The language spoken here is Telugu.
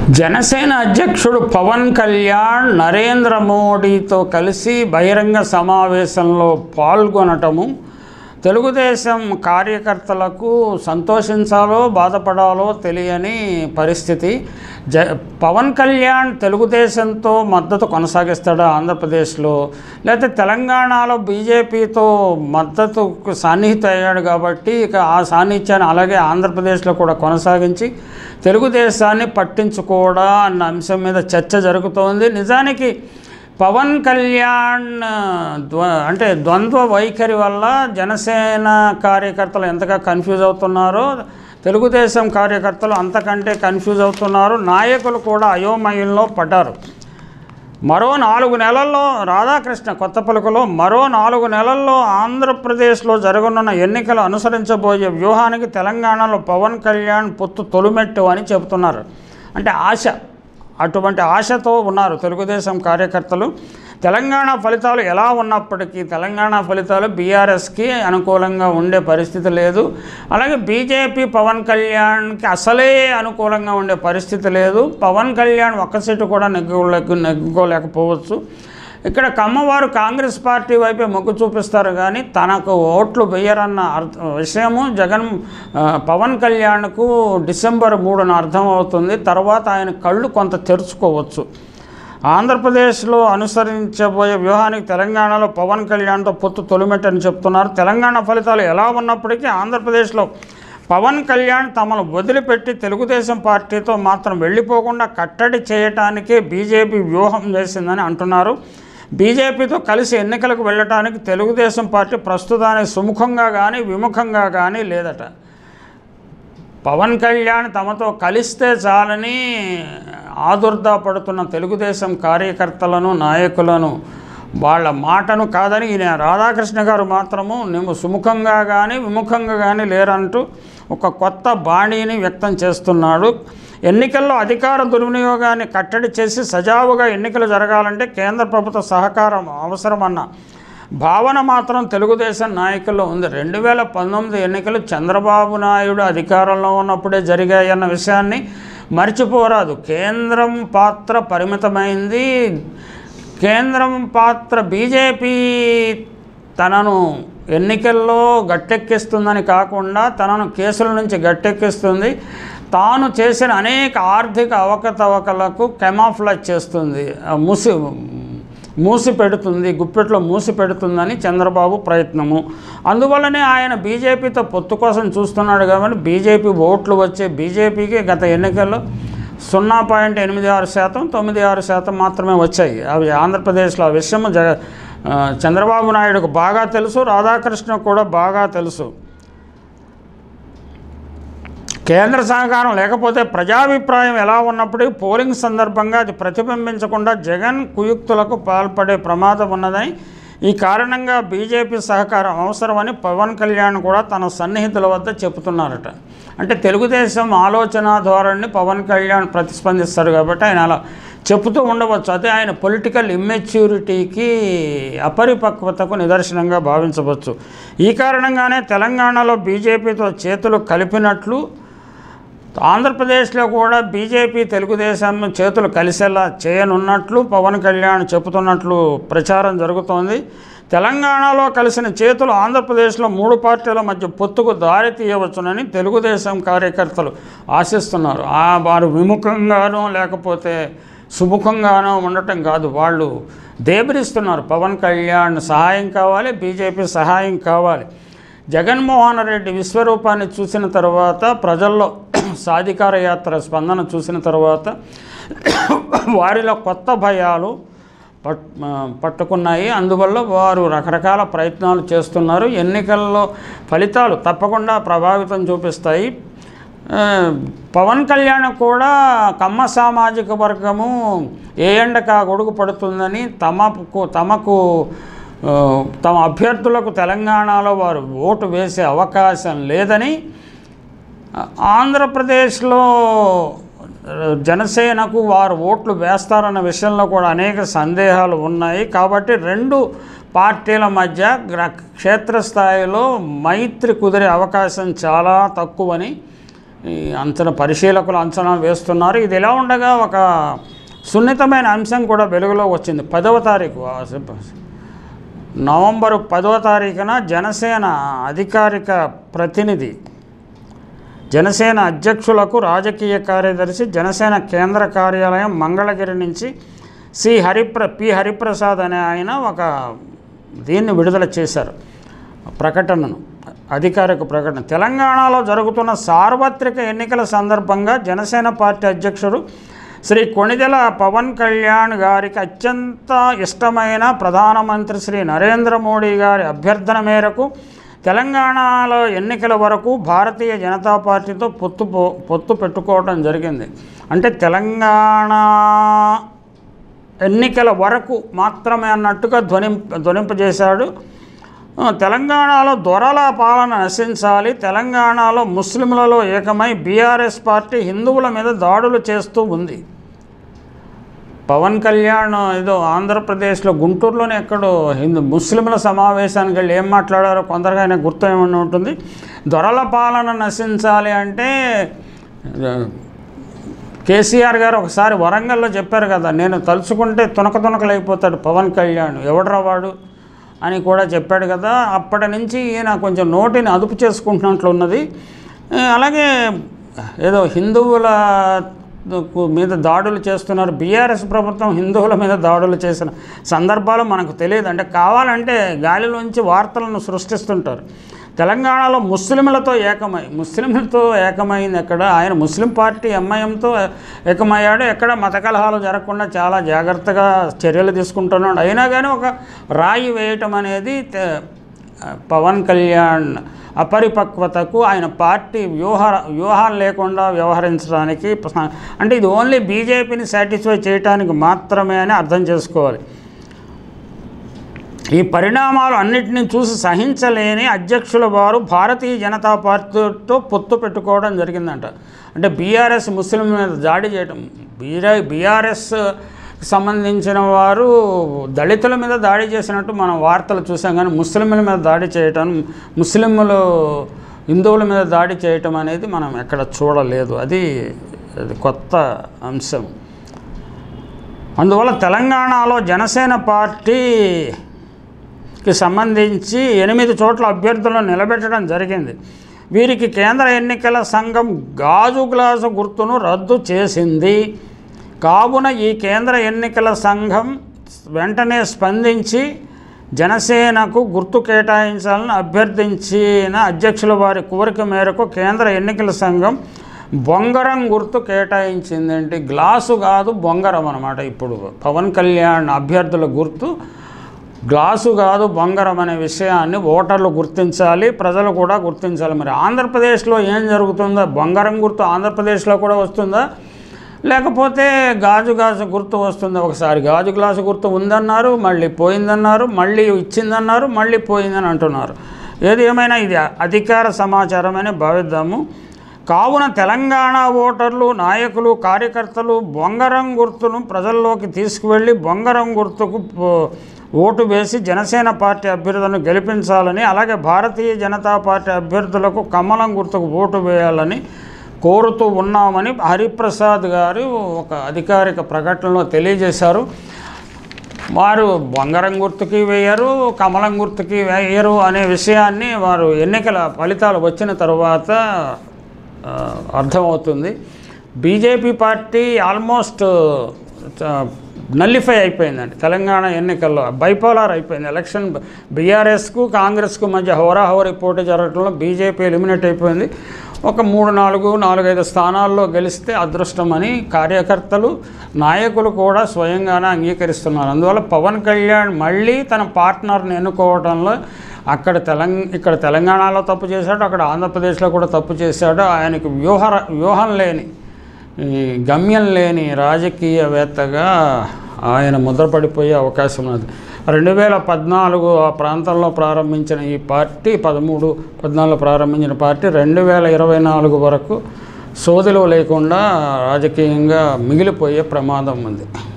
జనసేన అధ్యక్షుడు పవన్ కళ్యాణ్ నరేంద్ర మోడీతో కలిసి బహిరంగ సమావేశంలో పాల్గొనటము తెలుగుదేశం కార్యకర్తలకు సంతోషించాలో బాధపడాలో తెలియని పరిస్థితి జ పవన్ కళ్యాణ్ తెలుగుదేశంతో మద్దతు కొనసాగిస్తాడా ఆంధ్రప్రదేశ్లో లేకపోతే తెలంగాణలో బీజేపీతో మద్దతుకు సాన్నిహిత అయ్యాడు కాబట్టి ఇక ఆ సాన్నిహిత్యాన్ని అలాగే ఆంధ్రప్రదేశ్లో కూడా కొనసాగించి తెలుగుదేశాన్ని పట్టించుకోవడా అన్న అంశం మీద చర్చ జరుగుతోంది నిజానికి పవన్ కళ్యాణ్ ద్వ అంటే ద్వంద్వ వైఖరి వల్ల జనసేన కార్యకర్తలు ఎంతగా కన్ఫ్యూజ్ అవుతున్నారో తెలుగుదేశం కార్యకర్తలు అంతకంటే కన్ఫ్యూజ్ అవుతున్నారు నాయకులు కూడా అయోమయంలో పడ్డారు మరో నాలుగు నెలల్లో రాధాకృష్ణ కొత్తపలుకలో మరో నాలుగు నెలల్లో ఆంధ్రప్రదేశ్లో జరగనున్న ఎన్నికలు అనుసరించబోయే వ్యూహానికి తెలంగాణలో పవన్ కళ్యాణ్ పొత్తు తొలిమెట్టు అని చెబుతున్నారు అంటే ఆశ అటువంటి ఆశతో ఉన్నారు తెలుగుదేశం కార్యకర్తలు తెలంగాణ ఫలితాలు ఎలా ఉన్నప్పటికీ తెలంగాణ ఫలితాలు బీఆర్ఎస్కి అనుకూలంగా ఉండే పరిస్థితి లేదు అలాగే బీజేపీ పవన్ కళ్యాణ్కి అసలే అనుకూలంగా ఉండే పరిస్థితి లేదు పవన్ కళ్యాణ్ ఒక్క సీటు కూడా నెగ్గుకోలేక నెగ్గుకోలేకపోవచ్చు ఇక్కడ కమ్మవారు కాంగ్రెస్ పార్టీ వైపే మొగ్గు చూపిస్తారు కానీ తనకు ఓట్లు వేయరన్న అర్థ విషయము జగన్ ఆ, పవన్ కళ్యాణ్కు డిసెంబర్ మూడున అర్థమవుతుంది తర్వాత ఆయన కళ్ళు కొంత తెరుచుకోవచ్చు ఆంధ్రప్రదేశ్లో అనుసరించబోయే వ్యూహానికి తెలంగాణలో పవన్ కళ్యాణ్తో పొత్తు తొలిమెట్టని చెప్తున్నారు తెలంగాణ ఫలితాలు ఎలా ఉన్నప్పటికీ ఆంధ్రప్రదేశ్లో పవన్ కళ్యాణ్ తమను వదిలిపెట్టి తెలుగుదేశం పార్టీతో మాత్రం వెళ్ళిపోకుండా కట్టడి చేయటానికే బీజేపీ వ్యూహం చేసిందని అంటున్నారు బీజేపీతో కలిసి ఎన్నికలకు వెళ్ళటానికి తెలుగుదేశం పార్టీ ప్రస్తుతానికి సుముఖంగా కానీ విముఖంగా కానీ లేదట పవన్ కళ్యాణ్ తమతో కలిస్తే చాలని ఆదుర్దా పడుతున్న తెలుగుదేశం కార్యకర్తలను నాయకులను వాళ్ళ మాటను కాదని ఈయన రాధాకృష్ణ గారు మాత్రము నువ్వు సుముఖంగా కానీ విముఖంగా కానీ లేరంటూ ఒక కొత్త బాణీని వ్యక్తం చేస్తున్నాడు ఎన్నికల్లో అధికార దుర్వినియోగాన్ని కట్టడి చేసి సజావుగా ఎన్నికలు జరగాలంటే కేంద్ర ప్రభుత్వ సహకారం అవసరమన్న భావన మాత్రం తెలుగుదేశం నాయకుల్లో ఉంది రెండు వేల పంతొమ్మిది ఎన్నికలు చంద్రబాబు నాయుడు అధికారంలో ఉన్నప్పుడే జరిగాయన్న విషయాన్ని మర్చిపోరాదు కేంద్రం పాత్ర పరిమితమైంది కేంద్రం పాత్ర బీజేపీ తనను ఎన్నికల్లో గట్టెక్కిస్తుందని కాకుండా తనను కేసుల నుంచి గట్టెక్కిస్తుంది తాను చేసిన అనేక ఆర్థిక అవకతవకలకు కెమాఫ్లాజ్ చేస్తుంది ఆ ముసి మూసి పెడుతుంది గుప్పెట్లో మూసి పెడుతుందని చంద్రబాబు ప్రయత్నము అందువల్లనే ఆయన బీజేపీతో పొత్తు కోసం చూస్తున్నాడు కాబట్టి బీజేపీ ఓట్లు వచ్చే బీజేపీకి గత ఎన్నికల్లో సున్నా పాయింట్ ఎనిమిది ఆరు శాతం తొమ్మిది ఆరు శాతం మాత్రమే వచ్చాయి అవి ఆంధ్రప్రదేశ్లో ఆ విషయం జగ ఆ, చంద్రబాబు నాయుడుకు బాగా తెలుసు రాధాకృష్ణ కూడా బాగా తెలుసు కేంద్ర సహకారం లేకపోతే ప్రజాభిప్రాయం ఎలా ఉన్నప్పటికీ పోలింగ్ సందర్భంగా అది ప్రతిబింబించకుండా జగన్ కుయుక్తులకు పాల్పడే ప్రమాదం ఉన్నదని ఈ కారణంగా బీజేపీ సహకారం అవసరమని పవన్ కళ్యాణ్ కూడా తన సన్నిహితుల వద్ద చెబుతున్నారట అంటే తెలుగుదేశం ఆలోచన ధోరణిని పవన్ కళ్యాణ్ ప్రతిస్పందిస్తారు కాబట్టి ఆయన అలా చెబుతూ ఉండవచ్చు అదే ఆయన పొలిటికల్ ఇమ్మెచ్యూరిటీకి అపరిపక్వతకు నిదర్శనంగా భావించవచ్చు ఈ కారణంగానే తెలంగాణలో బీజేపీతో చేతులు కలిపినట్లు ఆంధ్రప్రదేశ్లో కూడా బీజేపీ తెలుగుదేశం చేతులు కలిసేలా చేయనున్నట్లు పవన్ కళ్యాణ్ చెబుతున్నట్లు ప్రచారం జరుగుతోంది తెలంగాణలో కలిసిన చేతులు ఆంధ్రప్రదేశ్లో మూడు పార్టీల మధ్య పొత్తుకు దారి తీయవచ్చునని తెలుగుదేశం కార్యకర్తలు ఆశిస్తున్నారు ఆ వారు విముఖంగానో లేకపోతే సుముఖంగానో ఉండటం కాదు వాళ్ళు దేబరిస్తున్నారు పవన్ కళ్యాణ్ సహాయం కావాలి బీజేపీ సహాయం కావాలి జగన్మోహన్ రెడ్డి విశ్వరూపాన్ని చూసిన తర్వాత ప్రజల్లో సాధికార యాత్ర స్పందన చూసిన తర్వాత వారిలో కొత్త భయాలు పట్ ఆ, పట్టుకున్నాయి అందువల్ల వారు రకరకాల ప్రయత్నాలు చేస్తున్నారు ఎన్నికల్లో ఫలితాలు తప్పకుండా ప్రభావితం చూపిస్తాయి ఆ, పవన్ కళ్యాణ్ కూడా కమ్మ సామాజిక వర్గము ఏ ఎండక గొడుగు పడుతుందని తమకు తమకు ఆ, తమ అభ్యర్థులకు తెలంగాణలో వారు ఓటు వేసే అవకాశం లేదని ఆంధ్రప్రదేశ్లో జనసేనకు వారు ఓట్లు వేస్తారన్న విషయంలో కూడా అనేక సందేహాలు ఉన్నాయి కాబట్టి రెండు పార్టీల మధ్య గ్ర క్షేత్రస్థాయిలో మైత్రి కుదిరే అవకాశం చాలా తక్కువని ఈ అంచనా పరిశీలకులు అంచనా వేస్తున్నారు ఇది ఎలా ఉండగా ఒక సున్నితమైన అంశం కూడా వెలుగులో వచ్చింది పదవ తారీఖు ఆ సెప్- నవంబరు పదవ తారీఖున జనసేన అధికారిక ప్రతినిధి జనసేన అధ్యక్షులకు రాజకీయ కార్యదర్శి జనసేన కేంద్ర కార్యాలయం మంగళగిరి నుంచి సి హరిప్ర పి హరిప్రసాద్ అనే ఆయన ఒక దీన్ని విడుదల చేశారు ప్రకటనను అధికారిక ప్రకటన తెలంగాణలో జరుగుతున్న సార్వత్రిక ఎన్నికల సందర్భంగా జనసేన పార్టీ అధ్యక్షుడు శ్రీ కొణిదెల పవన్ కళ్యాణ్ గారికి అత్యంత ఇష్టమైన ప్రధానమంత్రి శ్రీ నరేంద్ర మోడీ గారి అభ్యర్థన మేరకు తెలంగాణలో ఎన్నికల వరకు భారతీయ జనతా పార్టీతో పొత్తు పో- పొత్తు పెట్టుకోవడం జరిగింది అంటే తెలంగాణ ఎన్నికల వరకు మాత్రమే అన్నట్టుగా ధ్వని ధ్వనింపజేశాడు ఆ, తెలంగాణలో దొరల పాలన నశించాలి తెలంగాణలో ముస్లింలలో ఏకమై బీఆర్ఎస్ పార్టీ హిందువుల మీద దాడులు చేస్తూ ఉంది పవన్ కళ్యాణ్ ఏదో ఆంధ్రప్రదేశ్లో గుంటూరులోనే ఎక్కడో హిందూ ముస్లింల సమావేశానికి వెళ్ళి ఏం మాట్లాడారో కొందరుగా ఆయన గుర్తు ఏమన్నా ఉంటుంది దొరల పాలన నశించాలి అంటే ఆ, కేసీఆర్ గారు ఒకసారి వరంగల్లో చెప్పారు కదా నేను తలుచుకుంటే తునక తునకలైపోతాడు పవన్ కళ్యాణ్ ఎవడరా వాడు అని కూడా చెప్పాడు కదా అప్పటి నుంచి ఈయన కొంచెం నోటిని అదుపు చేసుకుంటున్నట్లు ఉన్నది ఆ, అలాగే ఏదో హిందువుల మీద దాడులు చేస్తున్నారు బీఆర్ఎస్ ప్రభుత్వం హిందువుల మీద దాడులు చేసిన సందర్భాలు మనకు తెలియదు అంటే కావాలంటే గాలిలోంచి వార్తలను సృష్టిస్తుంటారు తెలంగాణలో ముస్లింలతో ఏకమై ముస్లింలతో ఏకమైంది ఎక్కడ ఆయన ముస్లిం పార్టీ ఎంఐఎంతో ఏకమయ్యాడు ఎక్కడ మత కలహాలు జరగకుండా చాలా జాగ్రత్తగా చర్యలు తీసుకుంటున్నాడు అయినా కానీ ఒక రాయి వేయటం అనేది తె- పవన్ కళ్యాణ్ అపరిపక్వతకు ఆయన పార్టీ వ్యూహ వ్యూహాలు లేకుండా వ్యవహరించడానికి ప్ర- అంటే ఇది ఓన్లీ బీజేపీని సాటిస్ఫై చేయడానికి మాత్రమే అని అర్థం చేసుకోవాలి ఈ పరిణామాలు అన్నిటిని చూసి సహించలేని అధ్యక్షుల వారు భారతీయ జనతా పార్టీతో పొత్తు పెట్టుకోవడం జరిగిందంట అంటే బీఆర్ఎస్ ముస్లిం మీద దాడి చేయడం బీఆర్ బీఆర్ఎస్ సంబంధించిన వారు దళితుల మీద దాడి చేసినట్టు మనం వార్తలు చూసాం కానీ ముస్లింల మీద దాడి చేయటం ముస్లింలు హిందువుల మీద దాడి చేయటం అనేది మనం ఎక్కడ చూడలేదు అది అది కొత్త అంశం అందువల్ల తెలంగాణలో జనసేన పార్టీకి సంబంధించి ఎనిమిది చోట్ల అభ్యర్థులను నిలబెట్టడం జరిగింది వీరికి కేంద్ర ఎన్నికల సంఘం గాజు గ్లాసు గుర్తును రద్దు చేసింది కావున ఈ కేంద్ర ఎన్నికల సంఘం వెంటనే స్పందించి జనసేనకు గుర్తు కేటాయించాలని అభ్యర్థించిన అధ్యక్షుల వారి కోరిక మేరకు కేంద్ర ఎన్నికల సంఘం బొంగరం గుర్తు కేటాయించిందంటే గ్లాసు కాదు బొంగరం అనమాట ఇప్పుడు పవన్ కళ్యాణ్ అభ్యర్థుల గుర్తు గ్లాసు కాదు బొంగరం అనే విషయాన్ని ఓటర్లు గుర్తించాలి ప్రజలు కూడా గుర్తించాలి మరి ఆంధ్రప్రదేశ్లో ఏం జరుగుతుందో బొంగరం గుర్తు ఆంధ్రప్రదేశ్లో కూడా వస్తుందా లేకపోతే గాజు గాజు గుర్తు వస్తుంది ఒకసారి గాజు గ్లాసు గుర్తు ఉందన్నారు మళ్ళీ పోయిందన్నారు మళ్ళీ ఇచ్చిందన్నారు మళ్ళీ పోయిందని అంటున్నారు ఏది ఏమైనా ఇది అధికార సమాచారం అని భావిద్దాము కావున తెలంగాణ ఓటర్లు నాయకులు కార్యకర్తలు బొంగరం గుర్తును ప్రజల్లోకి తీసుకువెళ్ళి బొంగరం గుర్తుకు పో- ఓటు వేసి జనసేన పార్టీ అభ్యర్థులను గెలిపించాలని అలాగే భారతీయ జనతా పార్టీ అభ్యర్థులకు కమలం గుర్తుకు ఓటు వేయాలని కోరుతూ ఉన్నామని హరిప్రసాద్ గారు ఒక అధికారిక ప్రకటనలో తెలియజేశారు వారు బంగారం గుర్తుకి వేయరు కమలం గుర్తుకి వేయరు అనే విషయాన్ని వారు ఎన్నికల ఫలితాలు వచ్చిన తర్వాత ఆ, అర్థమవుతుంది బీజేపీ పార్టీ ఆల్మోస్ట్ నల్లిఫై అయిపోయిందండి తెలంగాణ ఎన్నికల్లో బైపోలార్ అయిపోయింది ఎలక్షన్ బీఆర్ఎస్కు కాంగ్రెస్కు మధ్య హోరాహోరీ పోటీ జరగడంలో బీజేపీ ఎలిమినేట్ అయిపోయింది ఒక మూడు నాలుగు నాలుగైదు స్థానాల్లో గెలిస్తే అదృష్టం అని కార్యకర్తలు నాయకులు కూడా స్వయంగానే అంగీకరిస్తున్నారు అందువల్ల పవన్ కళ్యాణ్ మళ్ళీ తన పార్ట్నర్ని ఎన్నుకోవడంలో అక్కడ తెలంగ ఇక్కడ తెలంగాణలో తప్పు చేశాడు అక్కడ ఆంధ్రప్రదేశ్లో కూడా తప్పు చేశాడు ఆయనకు వ్యూహ వ్యూహం లేని ఈ గమ్యం లేని రాజకీయవేత్తగా ఆయన ముద్రపడిపోయే అవకాశం ఉన్నది రెండు వేల పద్నాలుగు ఆ ప్రాంతంలో ప్రారంభించిన ఈ పార్టీ పదమూడు పద్నాలుగు ప్రారంభించిన పార్టీ రెండు వేల ఇరవై నాలుగు వరకు సోదలు లేకుండా రాజకీయంగా మిగిలిపోయే ప్రమాదం ఉంది